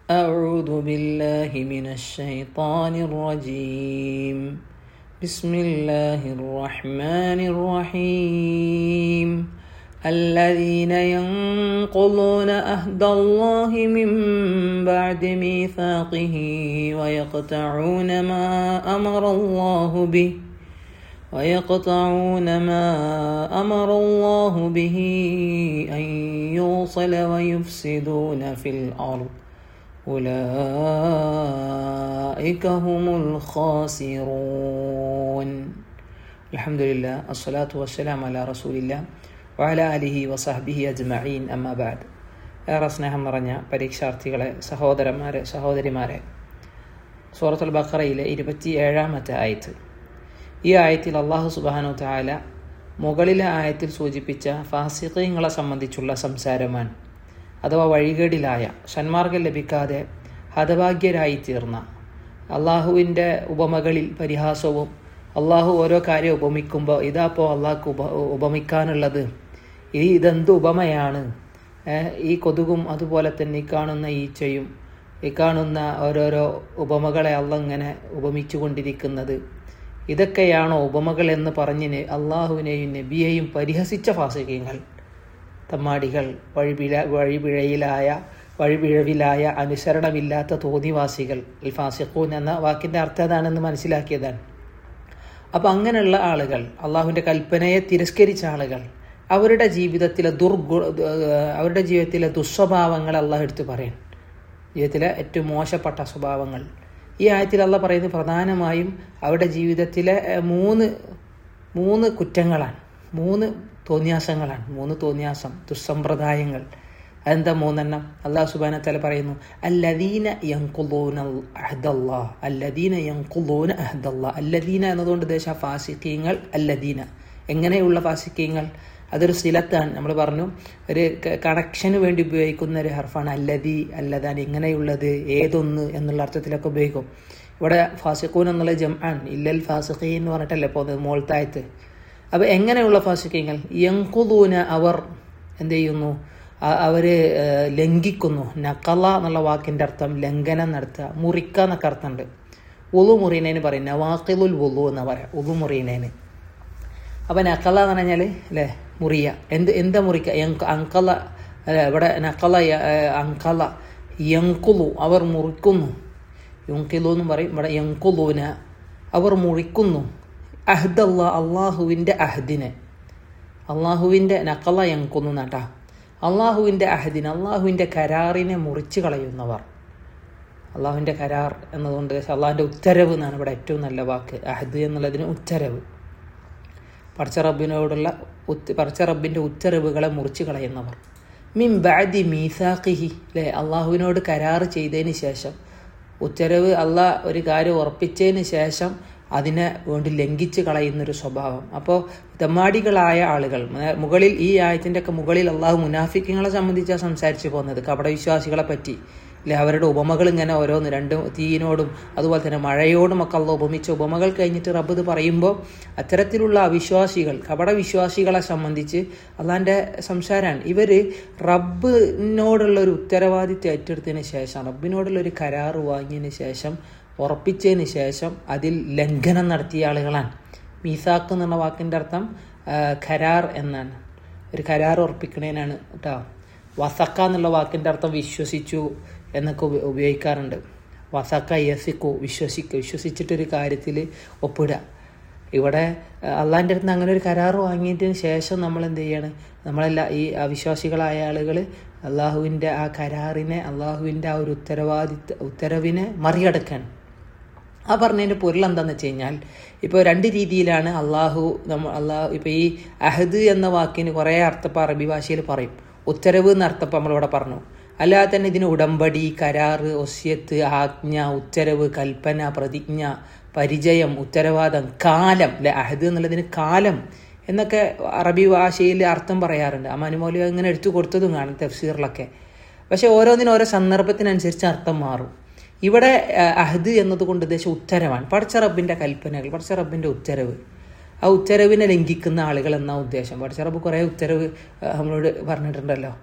أعوذ بالله من الشيطان الرجيم بسم الله الرحمن الرحيم الذين ينقضون عهد الله من بعد ميثاقه ويقطعون ما أمر الله به ويقطعون ما أمر الله به أن يوصل ويفسدون في الأرض أولئك هم الخاسرون الحمد لله الصلاة والسلام على رسول الله وعلى آله وصحبه أجمعين أما بعد ഏറെ സ്നേഹം നിറഞ്ഞ പരീക്ഷാർത്ഥികളെ സഹോദരന്മാരെ സഹോദരിമാരെ സൂറത്തുൽ ബഖറയിലെ ഇരുപത്തി ഏഴാമത്തെ ആയത്ത് ഈ ആയത്തിൽ അള്ളാഹു സുബാനു താല മുകളിലെ ആയത്തിൽ സൂചിപ്പിച്ച ഫാസിഖീങ്ങളെ സംബന്ധിച്ചുള്ള സംസാരമാണ് അഥവാ വഴികേടിലായ സന്മാർഗം ലഭിക്കാതെ ഹതഭാഗ്യരായി തീർന്ന അള്ളാഹുവിൻ്റെ ഉപമകളിൽ പരിഹാസവും അള്ളാഹു ഓരോ കാര്യം ഉപമിക്കുമ്പോൾ ഇതാപ്പോൾ അള്ളാഹ്ക്ക് ഉപ ഉപമിക്കാനുള്ളത് ഈ ഇതെന്ത് ഉപമയാണ് ഈ കൊതുകും അതുപോലെ തന്നെ ഈ കാണുന്ന ഈച്ചയും ഈ കാണുന്ന ഓരോരോ ഉപമകളെ അള്ള ഇങ്ങനെ ഉപമിച്ചു കൊണ്ടിരിക്കുന്നത് ഇതൊക്കെയാണോ ഉപമകൾ എന്ന് പറഞ്ഞ് അള്ളാഹുവിനെയും നബിയെയും പരിഹസിച്ച ഫാസികങ്ങൾ തമ്മാടികൾ വഴിപിഴ വഴിപിഴയിലായ വഴിപിഴവിലായ അനുസരണമില്ലാത്ത തോന്നിവാസികൾ അൽ ഫാസിഖൂൻ എന്ന വാക്കിൻ്റെ അർത്ഥം അതാണെന്ന് മനസ്സിലാക്കിയതാണ് അപ്പം അങ്ങനെയുള്ള ആളുകൾ അള്ളാഹുവിൻ്റെ കൽപ്പനയെ തിരസ്കരിച്ച ആളുകൾ അവരുടെ ജീവിതത്തിലെ ദുർഗു അവരുടെ ജീവിതത്തിലെ ദുസ്വഭാവങ്ങൾ അള്ളാഹു എടുത്ത് പറയും ജീവിതത്തിലെ ഏറ്റവും മോശപ്പെട്ട സ്വഭാവങ്ങൾ ഈ ആയത്തിൽ അള്ള പറയുന്നത് പ്രധാനമായും അവരുടെ ജീവിതത്തിലെ മൂന്ന് മൂന്ന് കുറ്റങ്ങളാണ് മൂന്ന് തോന്യാസങ്ങളാണ് മൂന്ന് തോന്യാസം ദുസ്സമ്പ്രദായങ്ങൾ അതെന്താ മൂന്നെണ്ണം അള്ളാഹു സുബാന തല പറയുന്നു അല്ലദീന യങ്കുലൂന അഹ്ദല്ലാ അല്ലദീന യങ്കുലൂന അഹ്ദല്ലാ അല്ലദീന എന്നതുകൊണ്ട് ഉദ്ദേശം ഫാസിക്കീങ്ങൾ അല്ലദീന എങ്ങനെയുള്ള ഫാസിക്കീങ്ങൾ അതൊരു സിലത്താണ് നമ്മൾ പറഞ്ഞു ഒരു കണക്ഷന് വേണ്ടി ഉപയോഗിക്കുന്ന ഒരു ഹർഫാണ് അല്ലതി അല്ലതാൻ ഇങ്ങനെയുള്ളത് ഏതൊന്ന് എന്നുള്ള അർത്ഥത്തിലൊക്കെ ഉപയോഗിക്കും ഇവിടെ ഫാസിഖൂൻ എന്നുള്ള ജംആൻ ഇല്ലൽ ഫാസിഖീൻ എന്ന് പറഞ്ഞിട്ടല്ലേ പോകുന്നത് മോൾത്തായത്ത് അപ്പോൾ എങ്ങനെയുള്ള ഫാസിഖീങ്ങൾ യങ്കുദൂന അവർ എന്ത് ചെയ്യുന്നു അവർ ലംഘിക്കുന്നു നക്കല എന്നുള്ള വാക്കിൻ്റെ അർത്ഥം ലംഘനം നടത്തുക മുറിക്കുക എന്നൊക്കെ അർത്ഥമുണ്ട് ഉളു മുറീനേന് പറയും നവാക്കിലുൽ ഉളു എന്ന് പറയാം ഉളു മുറീനേന് അപ്പം നക്കല എന്ന് പറഞ്ഞാൽ അല്ലേ മുറിയ എന്ത് എന്താ മുറിക്കുക യങ്ക് അങ്കല അല്ല ഇവിടെ നക്കല അങ്കല യങ്കുലു അവർ മുറിക്കുന്നു യുങ്കിലു എന്ന് പറയും ഇവിടെ യങ്കുലൂന അവർ മുറിക്കുന്നു അഹ്ദല്ല അള്ളാഹുവിൻ്റെ അഹദിനെ അള്ളാഹുവിൻ്റെ നക്കല യങ്കുന്നു നട്ടാ അള്ളാഹുവിൻ്റെ അഹദിന് അള്ളാഹുവിൻ്റെ കരാറിനെ മുറിച്ച് കളയുന്നവർ അള്ളാഹുവിൻ്റെ കരാർ എന്നതുകൊണ്ട് അള്ളാഹുവിൻ്റെ ഉത്തരവ് എന്നാണ് ഇവിടെ ഏറ്റവും നല്ല വാക്ക് അഹദ് എന്നുള്ളതിന് ഉത്തരവ് പടച്ച റബ്ബിനോടുള്ള പടച്ച റബ്ബിൻ്റെ ഉത്തരവുകളെ മുറിച്ച് കളയുന്നവർ മിൻ ബാദി മീസാഖിഹി അല്ലേ അള്ളാഹുവിനോട് കരാറ് ചെയ്തതിന് ശേഷം ഉത്തരവ് അള്ളാഹ് ഒരു കാര്യം ഉറപ്പിച്ചതിന് ശേഷം അതിനെ വേണ്ടി ലംഘിച്ച് കളയുന്നൊരു സ്വഭാവം അപ്പോൾ തെമ്മാടികളായ ആളുകൾ മുകളിൽ ഈ ആയത്തിൻ്റെ ഒക്കെ മുകളിൽ അള്ളാഹു മുനാഫിക്കങ്ങളെ സംബന്ധിച്ചാണ് സംസാരിച്ചു പോകുന്നത് കപടവിശ്വാസികളെ പറ്റി അല്ലെ അവരുടെ ഉപമകൾ ഇങ്ങനെ ഓരോന്ന് രണ്ടും തീയിനോടും അതുപോലെ തന്നെ മഴയോടും ഒക്കെ അള്ള ഉപമിച്ച ഉപമകൾ കഴിഞ്ഞിട്ട് റബ്ബ് ഇത് പറയുമ്പോൾ അത്തരത്തിലുള്ള അവിശ്വാസികൾ കപടവിശ്വാസികളെ സംബന്ധിച്ച് അള്ളാൻ്റെ സംസാരമാണ് ഇവർ റബ്ബിനോടുള്ള ഒരു ഉത്തരവാദിത്വം ഏറ്റെടുത്തതിന് ശേഷം റബ്ബിനോടുള്ള ഒരു കരാറ് വാങ്ങിയതിന് ശേഷം ഉറപ്പിച്ചതിന് ശേഷം അതിൽ ലംഘനം നടത്തിയ ആളുകളാണ് മീസാക്ക് എന്നുള്ള വാക്കിൻ്റെ അർത്ഥം ഖരാർ എന്നാണ് ഒരു കരാർ ഉറപ്പിക്കണേനാണ് കേട്ടോ വസക്ക എന്നുള്ള വാക്കിൻ്റെ അർത്ഥം വിശ്വസിച്ചു എന്നൊക്കെ ഉപയോഗിക്കാറുണ്ട് വസക്ക യസിക്കു വിശ്വസിക്കുക വിശ്വസിച്ചിട്ടൊരു കാര്യത്തിൽ ഒപ്പിടുക ഇവിടെ അള്ളാൻ്റെ അടുത്ത് അങ്ങനെ ഒരു കരാർ വാങ്ങിയതിന് ശേഷം നമ്മൾ എന്ത് ചെയ്യാണ് നമ്മളെല്ലാ ഈ അവിശ്വാസികളായ ആളുകൾ അള്ളാഹുവിൻ്റെ ആ കരാറിനെ അള്ളാഹുവിൻ്റെ ആ ഒരു ഉത്തരവാദിത്വ ഉത്തരവിനെ മറികടക്കാൻ ആ പറഞ്ഞതിൻ്റെ പൊരുൾ എന്താണെന്ന് വെച്ച് കഴിഞ്ഞാൽ ഇപ്പോൾ രണ്ട് രീതിയിലാണ് അള്ളാഹു നമ്മൾ അള്ളാഹു ഇപ്പോൾ ഈ അഹദ് എന്ന വാക്കിന് കുറേ അർത്ഥം ഇപ്പോൾ അറബി ഭാഷയിൽ പറയും ഉത്തരവ് എന്ന അർത്ഥം നമ്മളിവിടെ പറഞ്ഞു അല്ലാതെ തന്നെ ഇതിന് ഉടമ്പടി കരാറ് ഒസ്യത്ത് ആജ്ഞ ഉത്തരവ് കൽപ്പന പ്രതിജ്ഞ പരിചയം ഉത്തരവാദം കാലം അല്ലെ അഹദ് എന്നുള്ളതിന് കാലം എന്നൊക്കെ അറബി ഭാഷയിൽ അർത്ഥം പറയാറുണ്ട് ആ മനുമൗലി അങ്ങനെ എടുത്തു കൊടുത്തതും കാണും തഫ്സീറിലൊക്കെ പക്ഷെ ഓരോന്നിനും ഓരോ സന്ദർഭത്തിനനുസരിച്ച് അർത്ഥം മാറും ഇവിടെ അഹദ് എന്നതുകൊണ്ട് ഉദ്ദേശം ഉത്തരവാണ് പടച്ച റബ്ബിൻ്റെ കൽപ്പനകൾ പടച്ച റബ്ബിൻ്റെ ഉത്തരവ് ആ ഉത്തരവിനെ ലംഘിക്കുന്ന ആളുകൾ എന്ന ഉദ്ദേശം പടച്ച റബ്ബ് കുറേ ഉത്തരവ് നമ്മളോട് പറഞ്ഞിട്ടുണ്ടല്ലോ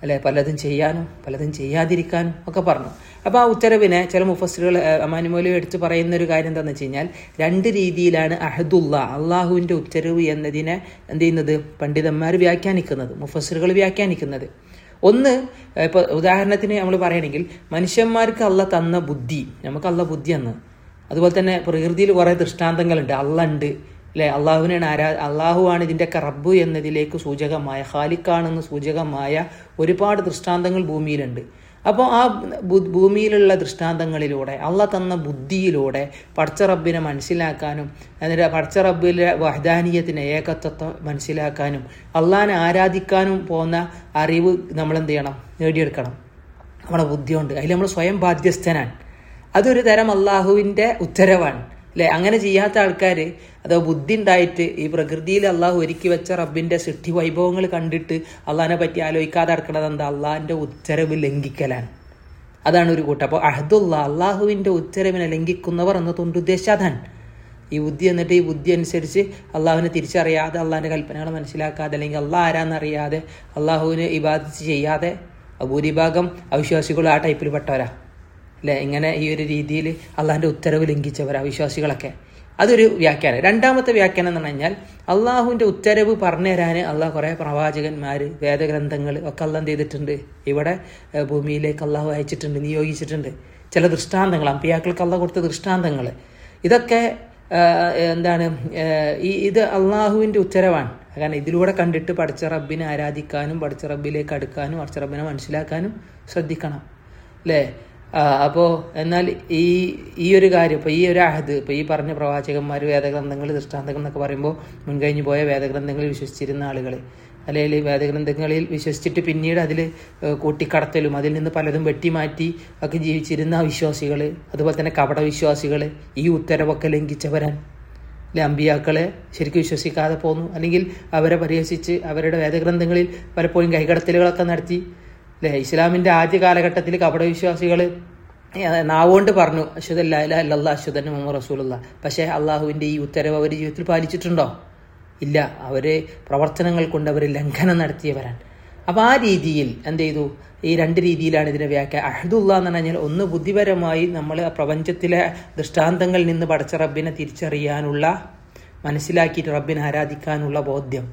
അല്ലെ പലതും ചെയ്യാനും പലതും ചെയ്യാതിരിക്കാനും ഒക്കെ പറഞ്ഞു അപ്പോൾ ആ ഉത്തരവിനെ ചില മുഫസ്സിറുകൾ അമാനുമോലി എടുത്ത് പറയുന്ന ഒരു കാര്യം എന്താണെന്ന് വെച്ച് കഴിഞ്ഞാൽ രണ്ട് രീതിയിലാണ് അഹദുല്ല അള്ളാഹുവിൻ്റെ ഉത്തരവ് എന്നതിനെ എന്ത് ചെയ്യുന്നത് പണ്ഡിതന്മാർ വ്യാഖ്യാനിക്കുന്നത് മുഫസ്സിറുകൾ വ്യാഖ്യാനിക്കുന്നത് ഒന്ന് ഇപ്പോൾ ഉദാഹരണത്തിന് നമ്മൾ പറയുകയാണെങ്കിൽ മനുഷ്യന്മാർക്ക് അള്ള തന്ന ബുദ്ധി നമുക്ക് അള്ള ബുദ്ധി എന്ന് അതുപോലെ തന്നെ പ്രകൃതിയിൽ കുറേ ദൃഷ്ടാന്തങ്ങളുണ്ട് അള്ള ഉണ്ട് അല്ലെ അള്ളാഹുവിനാണ് ആരാ അള്ളാഹുവാണ് ഇതിൻ്റെയൊക്കെ റബ്ബ് എന്നതിലേക്ക് സൂചകമായ ഖാലിക്കാണെന്ന് സൂചകമായ ഒരുപാട് ദൃഷ്ടാന്തങ്ങൾ ഭൂമിയിലുണ്ട് അപ്പോൾ ആ ഭൂമിയിലുള്ള ദൃഷ്ടാന്തങ്ങളിലൂടെ അള്ള തന്ന ബുദ്ധിയിലൂടെ പടച്ച റബ്ബിനെ മനസ്സിലാക്കാനും എന്നിട്ട് പടച്ച റബ്ബിലെ വഹദാനീയത്തിനെ ഏകത്വത്തെ മനസ്സിലാക്കാനും അള്ളാഹിനെ ആരാധിക്കാനും പോകുന്ന അറിവ് നമ്മൾ എന്ത് ചെയ്യണം നേടിയെടുക്കണം നമ്മുടെ ബുദ്ധിയുണ്ട് അതിൽ നമ്മൾ സ്വയം ബാധ്യസ്ഥനാണ് അതൊരു തരം അള്ളാഹുവിൻ്റെ ഉത്തരവാണ് അല്ലെ അങ്ങനെ ചെയ്യാത്ത ആൾക്കാർ അതോ ബുദ്ധി ഉണ്ടായിട്ട് ഈ പ്രകൃതിയിൽ അള്ളാഹു ഒരുക്കി വെച്ച റബ്ബിന്റെ സിദ്ധി വൈഭവങ്ങൾ കണ്ടിട്ട് അള്ളാഹിനെ പറ്റി ആലോചിക്കാതെ നടക്കുന്നത് എന്താ അള്ളാഹിന്റെ ഉത്തരവ് ലംഘിക്കലാണ് അതാണ് ഒരു കൂട്ടം അപ്പോൾ അഹദുള്ള അള്ളാഹുവിന്റെ ഉത്തരവിനെ ലംഘിക്കുന്നവർ എന്നതുകൊണ്ട് ഉദ്ദേശിച്ച അതാണ് ഈ ബുദ്ധി എന്നിട്ട് ഈ ബുദ്ധി അനുസരിച്ച് അള്ളാഹുവിനെ തിരിച്ചറിയാതെ അള്ളാഹിന്റെ കൽപ്പനകൾ മനസ്സിലാക്കാതെ അല്ലെങ്കിൽ അള്ളാഹ് ആരാന്നറിയാതെ അള്ളാഹുവിന് ഇബാദിച്ച് ചെയ്യാതെ ഭൂരിഭാഗം അവിശ്വാസികൾ ആ ടൈപ്പിൽ പെട്ടവരാ അല്ലെ ഇങ്ങനെ ഈ ഒരു രീതിയിൽ അള്ളാഹിന്റെ ഉത്തരവ് ലംഘിച്ചവർ അവിശ്വാസികളൊക്കെ അതൊരു വ്യാഖ്യാനം രണ്ടാമത്തെ വ്യാഖ്യാനം എന്ന് പറഞ്ഞു കഴിഞ്ഞാൽ അള്ളാഹുവിന്റെ ഉത്തരവ് പറഞ്ഞു തരാൻ അള്ളാഹ് കുറേ പ്രവാചകന്മാർ വേദഗ്രന്ഥങ്ങൾ ഒക്കെ അള്ളാഹ് എന്ത് ചെയ്തിട്ടുണ്ട് ഇവിടെ ഭൂമിയിലേക്ക് അള്ളാഹു അയച്ചിട്ടുണ്ട് നിയോഗിച്ചിട്ടുണ്ട് ചില ദൃഷ്ടാന്തങ്ങൾ അമ്പിയാക്കൾക്ക് അള്ളാഹ് കൊടുത്ത ദൃഷ്ടാന്തങ്ങൾ ഇതൊക്കെ എന്താണ് ഈ ഇത് അള്ളാഹുവിൻ്റെ ഉത്തരവാണ് കാരണം ഇതിലൂടെ കണ്ടിട്ട് പഠിച്ച റബ്ബിനെ ആരാധിക്കാനും പഠിച്ച റബ്ബിലേക്ക് അടുക്കാനും പഠിച്ച റബ്ബിനെ മനസ്സിലാക്കാനും ശ്രദ്ധിക്കണം അല്ലേ അപ്പോൾ എന്നാൽ ഈ ഈ ഒരു കാര്യം ഇപ്പോൾ ഈ ഒരു അഹദ് ഇപ്പോൾ ഈ പറഞ്ഞ പ്രവാചകന്മാർ വേദഗ്രന്ഥങ്ങൾ ദൃഷ്ടാന്തങ്ങൾ എന്നൊക്കെ പറയുമ്പോൾ മുൻകഴിഞ്ഞു പോയ വേദഗ്രന്ഥങ്ങളിൽ വിശ്വസിച്ചിരുന്ന ആളുകൾ അല്ലെങ്കിൽ വേദഗ്രന്ഥങ്ങളിൽ വിശ്വസിച്ചിട്ട് പിന്നീട് അതിൽ കൂട്ടിക്കടത്തലും അതിൽ നിന്ന് പലതും വെട്ടിമാറ്റി ഒക്കെ ജീവിച്ചിരുന്ന വിശ്വാസികൾ അതുപോലെ തന്നെ കപട വിശ്വാസികൾ ഈ ഉത്തരവൊക്കെ ലംഘിച്ചവരാൻ അല്ലെ അമ്പിയാക്കളെ ശരിക്കും വിശ്വസിക്കാതെ പോന്നു അല്ലെങ്കിൽ അവരെ പരിഹസിച്ച് അവരുടെ വേദഗ്രന്ഥങ്ങളിൽ പലപ്പോഴും കൈകടത്തലുകളൊക്കെ നടത്തി അല്ലെ ഇസ്ലാമിന്റെ ആദ്യ കാലഘട്ടത്തിൽ കപട വിശ്വാസികൾ നാവുകൊണ്ട് പറഞ്ഞു അശ്വതല്ല അല്ല അശ്വതൻ മുഹമ്മദ് റസൂലുള്ള പക്ഷേ അള്ളാഹുവിന്റെ ഈ ഉത്തരവ് അവർ ജീവിതത്തിൽ പാലിച്ചിട്ടുണ്ടോ ഇല്ല അവര് പ്രവർത്തനങ്ങൾ കൊണ്ട് അവർ ലംഘനം നടത്തിയവരാണ് അപ്പൊ ആ രീതിയിൽ എന്ത് ചെയ്തു ഈ രണ്ട് രീതിയിലാണ് ഇതിനെ വ്യാഖ്യ അഹദുല്ല എന്ന് പറഞ്ഞാൽ ഒന്ന് ബുദ്ധിപരമായി നമ്മൾ പ്രപഞ്ചത്തിലെ ദൃഷ്ടാന്തങ്ങളിൽ നിന്ന് പടച്ച റബ്ബിനെ തിരിച്ചറിയാനുള്ള മനസ്സിലാക്കിയിട്ട് റബ്ബിനെ ആരാധിക്കാനുള്ള ബോധ്യം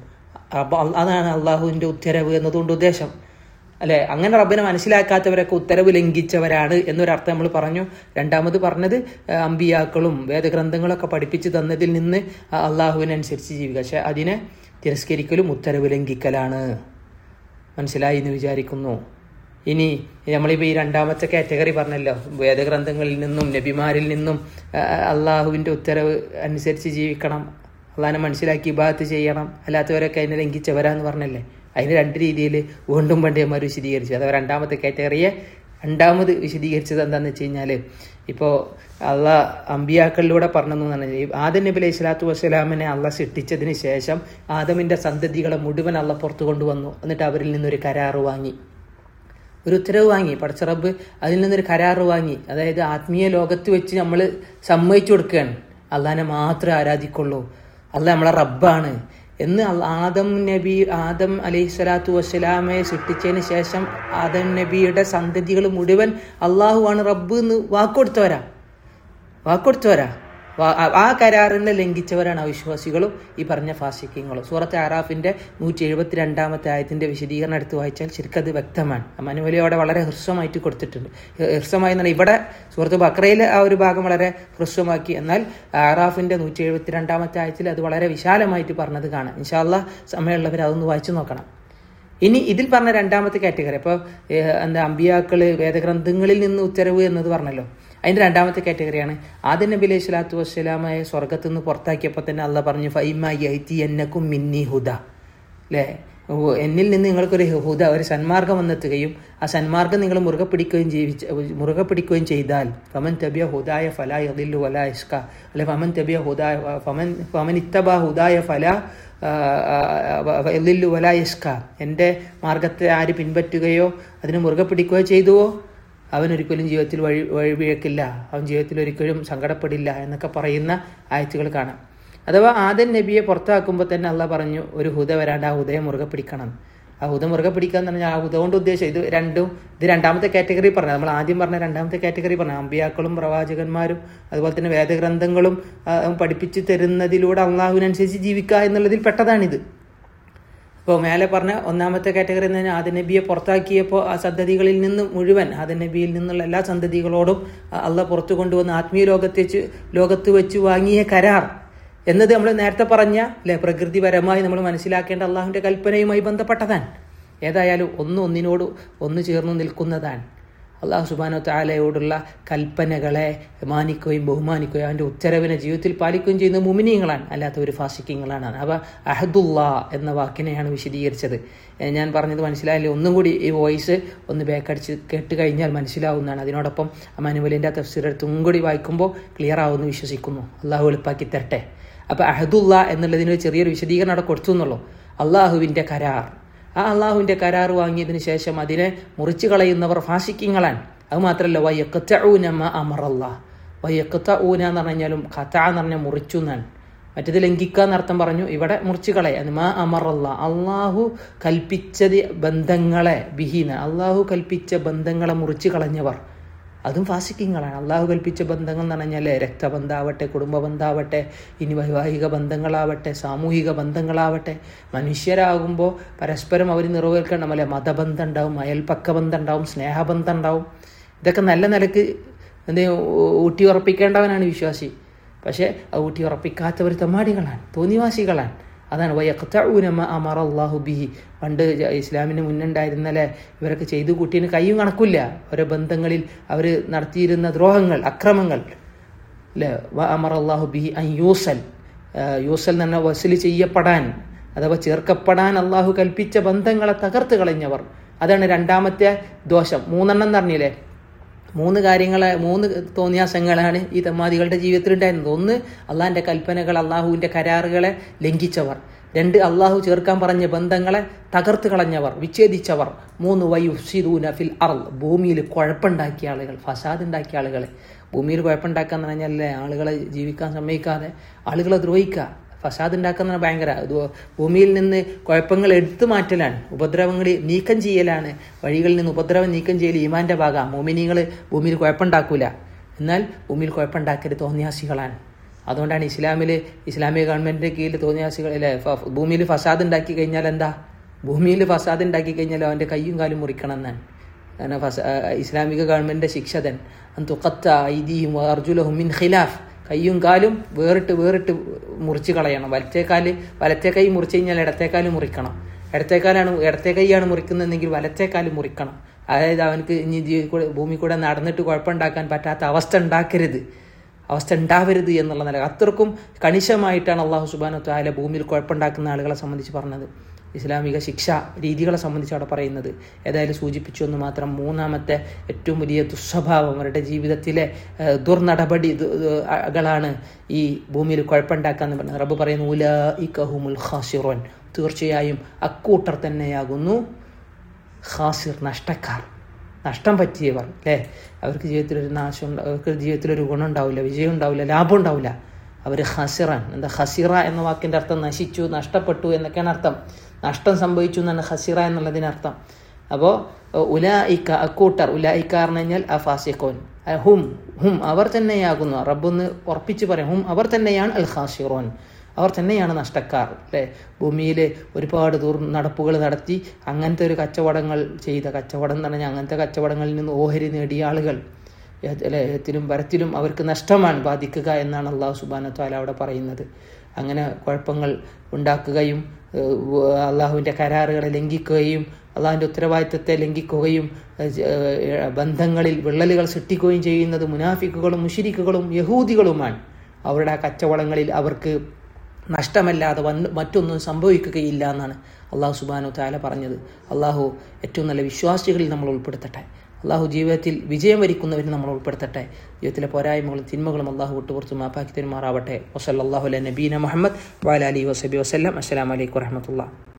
അതാണ് അള്ളാഹുവിന്റെ ഉത്തരവ് എന്നതുകൊണ്ട് ഉദ്ദേശം അല്ലെ അങ്ങനെ റബ്ബിനെ മനസ്സിലാക്കാത്തവരൊക്കെ ഉത്തരവ് ലംഘിച്ചവരാണ് എന്നൊരർത്ഥം നമ്മൾ പറഞ്ഞു രണ്ടാമത് പറഞ്ഞത് അമ്പിയാക്കളും വേദഗ്രന്ഥങ്ങളൊക്കെ പഠിപ്പിച്ചു തന്നതിൽ നിന്ന് അള്ളാഹുവിനനുസരിച്ച് ജീവിക്കുക പക്ഷെ അതിനെ തിരസ്കരിക്കലും ഉത്തരവ് ലംഘിക്കലാണ് മനസ്സിലായി എന്ന് വിചാരിക്കുന്നു ഇനി നമ്മളിപ്പോൾ ഈ രണ്ടാമത്തെ കാറ്റഗറി പറഞ്ഞല്ലോ വേദഗ്രന്ഥങ്ങളിൽ നിന്നും നബിമാരിൽ നിന്നും അള്ളാഹുവിൻ്റെ ഉത്തരവ് അനുസരിച്ച് ജീവിക്കണം അള്ളാഹിനെ മനസ്സിലാക്കി ഇബാദത്ത് ചെയ്യണം അല്ലാത്തവരൊക്കെ അതിനെ ലംഘിച്ചവരാന്ന് പറഞ്ഞല്ലേ അതിന് രണ്ട് രീതിയിൽ വീണ്ടും പണ്ഡിതന്മാർ വിശദീകരിച്ചു അഥവാ രണ്ടാമത്തെ കാറ്റഗറിയെ രണ്ടാമത് വിശദീകരിച്ചത് എന്താണെന്ന് വെച്ച് കഴിഞ്ഞാൽ ഇപ്പോൾ അള്ള അമ്പിയാക്കളിലൂടെ പറഞ്ഞെന്ന് പറഞ്ഞാൽ ആദം നബി അലൈഹി സ്വലാത്തു വസ്സലാമിനെ അള്ള സൃഷ്ടിച്ചതിന് ശേഷം ആദമിൻ്റെ സന്തതികളെ മുഴുവൻ അള്ള പുറത്തു കൊണ്ടുവന്നു എന്നിട്ട് അവരിൽ നിന്നൊരു കരാറ് വാങ്ങി ഒരു ഉത്തരവ് വാങ്ങി പടച്ചറബ് അതിൽ നിന്നൊരു കരാറ് വാങ്ങി അതായത് ആത്മീയ ലോകത്ത് വെച്ച് നമ്മൾ സമ്മതിച്ചു കൊടുക്കുകയാണ് അള്ളാഹിനെ മാത്രമേ ആരാധിക്കുള്ളൂ അള്ളാഹ് നമ്മളെ റബ്ബാണ് എന്ന് ആദം നബി ആദം അലൈഹി സ്വലാത്തു വസ്സലാമയെ സൃഷ്ടിച്ചതിന് ശേഷം ആദം നബിയുടെ സന്തതികൾ മുഴുവൻ അള്ളാഹുവാണ് റബ്ബ് എന്ന് വാക്കൊടുത്തവരാ വാക്കൊടുത്തവരാ ആ കരാറിനെ ലംഘിച്ചവരാണ് അവിശ്വാസികളും ഈ പറഞ്ഞ ഫാസിക്കങ്ങളും സൂറത്ത് ആറാഫിന്റെ നൂറ്റി എഴുപത്തി രണ്ടാമത്തെ ആയത്തിന്റെ വിശദീകരണം എടുത്ത് വായിച്ചാൽ ശരിക്കും അത് വ്യക്തമാണ് മനുവലി അവിടെ വളരെ ഹ്രസ്വമായിട്ട് കൊടുത്തിട്ടുണ്ട് ഹ്രസ്വമായി എന്നാൽ ഇവിടെ സൂറത്ത് ബക്രയിലെ ആ ഒരു ഭാഗം വളരെ ഹ്രസ്വമാക്കി എന്നാൽ ആറാഫിന്റെ നൂറ്റി എഴുപത്തി രണ്ടാമത്തെ ആയത്തിൽ അത് വളരെ വിശാലമായിട്ട് പറഞ്ഞത് കാണാം ഇൻഷാല്ല സമയമുള്ളവർ അതൊന്ന് വായിച്ചു നോക്കണം ഇനി ഇതിൽ പറഞ്ഞ രണ്ടാമത്തെ കാറ്റഗറി അപ്പോൾ എന്താ അമ്പിയാക്കള് വേദഗ്രന്ഥങ്ങളിൽ നിന്ന് ഉത്തരവ് എന്നത് പറഞ്ഞല്ലോ അതിന്റെ രണ്ടാമത്തെ കാറ്റഗറിയാണ് ആദ്യ നബി അലൈഹി സ്വലാത്തു വസ്സലാമയെ സ്വർഗത്തു നിന്ന് പുറത്താക്കിയപ്പോൾ തന്നെ അല്ല പറഞ്ഞു ഫൈമി എന്നക്കും മിന്നി ഹുദ അല്ലേ എന്നിൽ നിന്ന് നിങ്ങൾക്കൊരു ഹുദ ഒരു സന്മാർഗം വന്നെത്തുകയും ആ സന്മാർഗം നിങ്ങൾ മുറുകെ പിടിക്കുകയും ജീവിച്ച മുറുകെ പിടിക്കുകയും ചെയ്താൽ ഫമൻ തബിയ ഹുദായ ഫല യദില്ലു വല ഇഷ്ക അല്ലെ ഫമൻ തബിയ ഹുദായ ഫമൻ ഫമൻ ഇത്തബ ഹുദായ ഫല യദില്ലു വല ഇഷ്ക എൻ്റെ മാർഗത്തെ ആര് പിൻപറ്റുകയോ അതിനെ മുറുകെ പിടിക്കുകയോ ചെയ്തുവോ അവൻ ഒരിക്കലും ജീവിതത്തിൽ വഴി വഴിപിഴക്കില്ല അവൻ ജീവിതത്തിൽ ഒരിക്കലും സങ്കടപ്പെടില്ല എന്നൊക്കെ പറയുന്ന ആയത്തുകൾ കാണാം അഥവാ ആദൻ നബിയെ പുറത്താക്കുമ്പോൾ തന്നെ അല്ല പറഞ്ഞു ഒരു ഹുദ വരാണ്ട് ആ ഹുദയെ മുറുകെ പിടിക്കണം അഹുദ മുറുകെ പിടിക്കുക എന്ന് പറഞ്ഞാൽ അഹുദ കൊണ്ട് ഉദ്ദേശം ഇത് രണ്ടും ഇത് രണ്ടാമത്തെ കാറ്റഗറി പറഞ്ഞത് നമ്മൾ ആദ്യം പറഞ്ഞ രണ്ടാമത്തെ കാറ്റഗറി പറഞ്ഞ അമ്പിയാക്കളും പ്രവാചകന്മാരും അതുപോലെ തന്നെ വേദഗ്രന്ഥങ്ങളും ആ, പഠിപ്പിച്ച് തരുന്നതിലൂടെ അള്ളാഹുവിനനുസരിച്ച് ജീവിക്കുക എന്നുള്ളതിൽ പെട്ടതാണിത് ഇപ്പോൾ മേലെ പറഞ്ഞ ഒന്നാമത്തെ കാറ്റഗറി എന്ന് പറഞ്ഞാൽ ആദ്യ നബിയെ പുറത്താക്കിയപ്പോൾ ആ സന്തതികളിൽ നിന്ന് മുഴുവൻ ആദ്യ നബിയിൽ നിന്നുള്ള എല്ലാ സന്തതികളോടും അള്ള പുറത്തു കൊണ്ടുവന്ന് ആത്മീയ ലോകത്തെ വെച്ച് ലോകത്ത് വെച്ച് വാങ്ങിയ കരാർ എന്നത് നമ്മൾ നേരത്തെ പറഞ്ഞ അല്ലെ പ്രകൃതിപരമായി നമ്മൾ മനസ്സിലാക്കേണ്ട അള്ളാഹുവിൻ്റെ കൽപ്പനയുമായി ബന്ധപ്പെട്ടതാണ് ഏതായാലും ഒന്ന് ഒന്നിനോട് ഒന്ന് ചേർന്ന് നിൽക്കുന്നതാണ് അള്ളാഹു സുബാനോ താലയോടുള്ള കൽപ്പനകളെ മാനിക്കുകയും ബഹുമാനിക്കുകയും അവൻ്റെ ഉത്തരവിനെ ജീവിതത്തിൽ പാലിക്കുകയും ചെയ്യുന്ന മുമിനിയങ്ങളാണ് അല്ലാത്തവർ ഫാസിക്കങ്ങളാണ് അപ്പോൾ അഹദുല്ല എന്ന വാക്കിനെയാണ് വിശദീകരിച്ചത് ഏ, ഞാൻ പറഞ്ഞത് മനസ്സിലായില്ലേ ഒന്നും കൂടി ഈ വോയിസ് ഒന്ന് ബേക്കടിച്ച് കേട്ട് കഴിഞ്ഞാൽ മനസ്സിലാവുന്നതാണ് അതിനോടൊപ്പം മനുവലിൻ്റെ തഫ്സീറെടുത്തും കൂടി വായിക്കുമ്പോൾ ക്ലിയർ ആവുമെന്ന് വിശ്വസിക്കുന്നു അള്ളാഹു എളുപ്പാക്കി തരട്ടെ അപ്പോൾ അഹദുല്ല എന്നുള്ളതിന് ഒരു ചെറിയൊരു വിശദീകരണം അവിടെ കൊടുത്തു എന്നുള്ളൂ അള്ളാഹുവിൻ്റെ കരാർ ആ അള്ളാഹുവിൻ്റെ കരാർ വാങ്ങിയതിന് ശേഷം അതിനെ മുറിച്ചു കളയുന്നവർ ഫാസിക്കിങ്ങളാണ് അത് മാത്രമല്ല വയ്യക്കത്തൂനമ അമറല്ല വയ്യക്കത്ത ഊന എന്ന് പറഞ്ഞാലും കഥ എന്ന് പറഞ്ഞാൽ മുറിച്ചു എന്നാണ് മറ്റേത് ലംഘിക്കുക എന്നർത്ഥം പറഞ്ഞു ഇവിടെ മുറിച്ചു കളയ അത് മാ അമറല്ല അള്ളാഹു കൽപ്പിച്ചത് ബന്ധങ്ങളെ ബിഹീന അള്ളാഹു കൽപ്പിച്ച ബന്ധങ്ങളെ മുറിച്ചു കളഞ്ഞവർ അതും ഫാസിക്കിങ്ങളാണ് അള്ളാഹു കൽപ്പിച്ച ബന്ധങ്ങൾ എന്ന് പറഞ്ഞാൽ രക്തബന്ധാവട്ടെ കുടുംബ ബന്ധാവട്ടെ ഇനി വൈവാഹിക ബന്ധങ്ങളാവട്ടെ സാമൂഹിക ബന്ധങ്ങളാവട്ടെ മനുഷ്യരാകുമ്പോൾ പരസ്പരം അവർ നിറവേൽക്കണം അല്ലെ മതബന്ധം ഉണ്ടാവും അയൽപ്പക്ക ബന്ധം ഉണ്ടാവും സ്നേഹബന്ധം ഉണ്ടാവും ഇതൊക്കെ നല്ല നിലക്ക് എന്ത് ഊട്ടി ഉറപ്പിക്കേണ്ടവനാണ് വിശ്വാസി പക്ഷേ ആ ഊട്ടി ഉറപ്പിക്കാത്തവർ തെമ്മാടികളാണ് തോന്നിവാസികളാണ് അതാണ് വയക്കത്തൂനമ അമർ അള്ളാഹു ബിഹി പണ്ട് ജ- ഇസ്ലാമിന് മുന്നുണ്ടായിരുന്നല്ലേ ഇവരൊക്കെ ചെയ്തു കൂട്ടിയതിന് കയ്യും കണക്കില്ല ഓരോ ബന്ധങ്ങളിൽ അവർ നടത്തിയിരുന്ന ദ്രോഹങ്ങൾ അക്രമങ്ങൾ അല്ലേ വ അമർ അള്ളാഹു ബിഹി അൻ യൂസൽ ആ, യൂസൽ എന്ന് പറഞ്ഞാൽ വസൂല് ചെയ്യപ്പെടാൻ അഥവാ ചേർക്കപ്പെടാൻ അള്ളാഹു കൽപ്പിച്ച ബന്ധങ്ങളെ തകർത്ത് കളഞ്ഞവർ അതാണ് രണ്ടാമത്തെ ദോഷം മൂന്നെണ്ണം എന്ന് പറഞ്ഞില്ലേ മൂന്ന് കാര്യങ്ങളെ മൂന്ന് തോന്നിയാസങ്ങളാണ് ഈ തമ്മാദികളുടെ ജീവിതത്തിൽ ഉണ്ടായിരുന്നത് ഒന്ന് അള്ളാഹിൻ്റെ കൽപ്പനകൾ അള്ളാഹുവിൻ്റെ കരാറുകളെ ലംഘിച്ചവർ രണ്ട് അള്ളാഹു ചേർക്കാൻ പറഞ്ഞ ബന്ധങ്ങളെ തകർത്ത് കളഞ്ഞവർ വിച്ഛേദിച്ചവർ മൂന്ന് വയുസിദൂന ഫിൽ അർൾ ഭൂമിയിൽ കുഴപ്പമുണ്ടാക്കിയ ആളുകൾ ഫസാദ് ഉണ്ടാക്കിയ ആളുകൾ ഭൂമിയിൽ കുഴപ്പമുണ്ടാക്കാന്ന് പറഞ്ഞാലേ ആളുകളെ ജീവിക്കാൻ സമ്മതിക്കാതെ ആളുകളെ ദ്രോഹിക്കുക ഫസാദ് ഉണ്ടാക്കുന്ന ഭയങ്കര ഇത് ഭൂമിയിൽ നിന്ന് കുഴപ്പങ്ങൾ എടുത്തു മാറ്റലാണ് ഉപദ്രവങ്ങൾ നീക്കം ചെയ്യലാണ് വഴികളിൽ നിന്ന് ഉപദ്രവം നീക്കം ചെയ്യൽ ഈമാന്റെ ഭാഗമാണ് മോമിനികൾ ഭൂമിയിൽ കുഴപ്പമുണ്ടാക്കൂല എന്നാൽ ഭൂമിയിൽ കുഴപ്പമുണ്ടാക്കരുത് തോന്നിയാസികളാണ് അതുകൊണ്ടാണ് ഇസ്ലാമിൽ ഇസ്ലാമിക ഗവൺമെന്റിന്റെ കീഴിൽ തോന്നിയാസികൾ അല്ലെ ഫ- ഭൂമിയിൽ ഫസാദ് ഉണ്ടാക്കി കഴിഞ്ഞാൽ എന്താ ഭൂമിയിൽ ഫസാദ് ഉണ്ടാക്കി കഴിഞ്ഞാൽ അവന്റെ കയ്യും കാലും മുറിക്കണം എന്നാണ് കാരണം ഫസ ആ, ഇസ്ലാമിക ഗവൺമെന്റിന്റെ ശിക്ഷതൻ തുക്കത്ത ഐദിയും അർജുലഹും മിൻ ഖിലാഫ് കയ്യും കാലും വേറിട്ട് വേറിട്ട് മുറിച്ച് കളയണം വലത്തെ കാല് വലത്തെ കൈ മുറിച്ച് കഴിഞ്ഞാൽ ഇടത്തെ കാല് മുറിക്കണം ഇടത്തെ കാലാണ് ഇടത്തെ കൈയാണ് മുറിക്കുന്നതെങ്കിൽ വലത്തെ കാല് മുറിക്കണം അതായത് അവനക്ക് ഇനി ജീ കൂടെ ഭൂമി കൂടെ നടന്നിട്ട് കുഴപ്പമുണ്ടാക്കാൻ പറ്റാത്ത അവസ്ഥ ഉണ്ടാക്കരുത് അവസ്ഥ ഉണ്ടാവരുത് എന്നുള്ള നില അത്രക്കും കണിശമായിട്ടാണ് അള്ളാഹു സുബാനു താല ഭൂമിയിൽ കുഴപ്പമുണ്ടാക്കുന്ന ആളുകളെ സംബന്ധിച്ച് പറഞ്ഞത് ഇസ്ലാമിക ശിക്ഷ രീതികളെ സംബന്ധിച്ച് അവിടെ പറയുന്നത് ഏതായാലും സൂചിപ്പിച്ചു എന്ന് മാത്രം മൂന്നാമത്തെ ഏറ്റവും വലിയ ദുസ്വഭാവം അവരുടെ ജീവിതത്തിലെ ഏഹ്, ദുർനടപടി ദു- ദു- കളാണ് ഈ ഭൂമിയിൽ കുഴപ്പമുണ്ടാക്കാന്ന് പറഞ്ഞത് റബ്ബ് പറയുന്നു ഉല ഇക്കഹുമുൽ ഖാസിറോൻ തീർച്ചയായും അക്കൂട്ടർ തന്നെയാകുന്നു ഖാസിർ നഷ്ടക്കാർ നഷ്ടം പറ്റിയവർ അല്ലേ അവർക്ക് ജീവിതത്തിൽ ഒരു നാശം ഉണ്ടാ- അവർക്ക് ജീവിതത്തിൽ ഒരു ഗുണം ഉണ്ടാവില്ല വിജയം ഉണ്ടാവില്ല ലാഭം ഉണ്ടാവില്ല അവർ ഹസിറാൻ എന്താ ഹസിറ എന്ന വാക്കിന്റെ അർത്ഥം നശിച്ചു നഷ്ടപ്പെട്ടു എന്നൊക്കെയാണ് അർത്ഥം നഷ്ടം സംഭവിച്ചു എന്നാണ് ഹസിറ എന്നുള്ളതിനർത്ഥം അപ്പോൾ ഉലായിക്ക അക്കൂട്ടർ ഉലായിക്ക പറഞ്ഞു കഴിഞ്ഞാൽ അ ഫാസിഖോൻ അ ഹും ഹും അവർ തന്നെയാകുന്നു റബ്ബൊന്ന് ഉറപ്പിച്ച് പറയാം ഹും അവർ തന്നെയാണ് അൽ ഖാസിറോൻ അവർ തന്നെയാണ് നഷ്ടക്കാർ അല്ലേ ഭൂമിയിൽ ഒരുപാട് ദൂർ നടപ്പുകൾ നടത്തി അങ്ങനത്തെ ഒരു കച്ചവടങ്ങൾ ചെയ്ത കച്ചവടം എന്ന് പറഞ്ഞാൽ അങ്ങനത്തെ കച്ചവടങ്ങളിൽ നിന്ന് ഓഹരി നേടിയ ആളുകൾ ഏത് അല്ലേ ഏത്തിലും വരത്തിലും അവർക്ക് നഷ്ടമാണ് ബാധിക്കുക എന്നാണ് അള്ളാഹു സുബാന താല അവിടെ പറയുന്നത് അങ്ങനെ കുഴപ്പങ്ങൾ ഉണ്ടാക്കുകയും ഏഹ്, വ- അള്ളാഹുവിൻ്റെ കരാറുകളെ ലംഘിക്കുകയും അള്ളാഹുവിൻ്റെ ഉത്തരവാദിത്തത്തെ ലംഘിക്കുകയും ഏഹ്, ഏഹ്, ബന്ധങ്ങളിൽ വിള്ളലുകൾ സൃഷ്ടിക്കുകയും ചെയ്യുന്നത് മുനാഫിക്കുകളും മുഷിരിക്കുകളും യഹൂദികളുമാണ് അവരുടെ ആ കച്ചവടങ്ങളിൽ അവർക്ക് നഷ്ടമല്ലാതെ വന്ന് മറ്റൊന്നും സംഭവിക്കുകയില്ല എന്നാണ് അള്ളാഹു സുബാനു താല പറഞ്ഞത് അള്ളാഹു ഏറ്റവും നല്ല വിശ്വാസികളിൽ നമ്മൾ ഉൾപ്പെടുത്തട്ടെ അള്ളാഹു ജീവിതത്തിൽ വിജയം വരിക്കുന്നവരിൽ നമ്മൾ ഉൾപ്പെടുത്തട്ടെ ജീവിതത്തിലെ പോരായ്മകളും തിന്മകളും അള്ളാഹു വിട്ടുപുറത്ത് മാപ്പാക്കി തരുമാറാവട്ടെ വസല്ലാഹു അല നബീന മുഹമ്മദ് വാല അലി വസബി വസ്ലം അസ്സലാമലൈക്കും വരഹമത്തുള്ള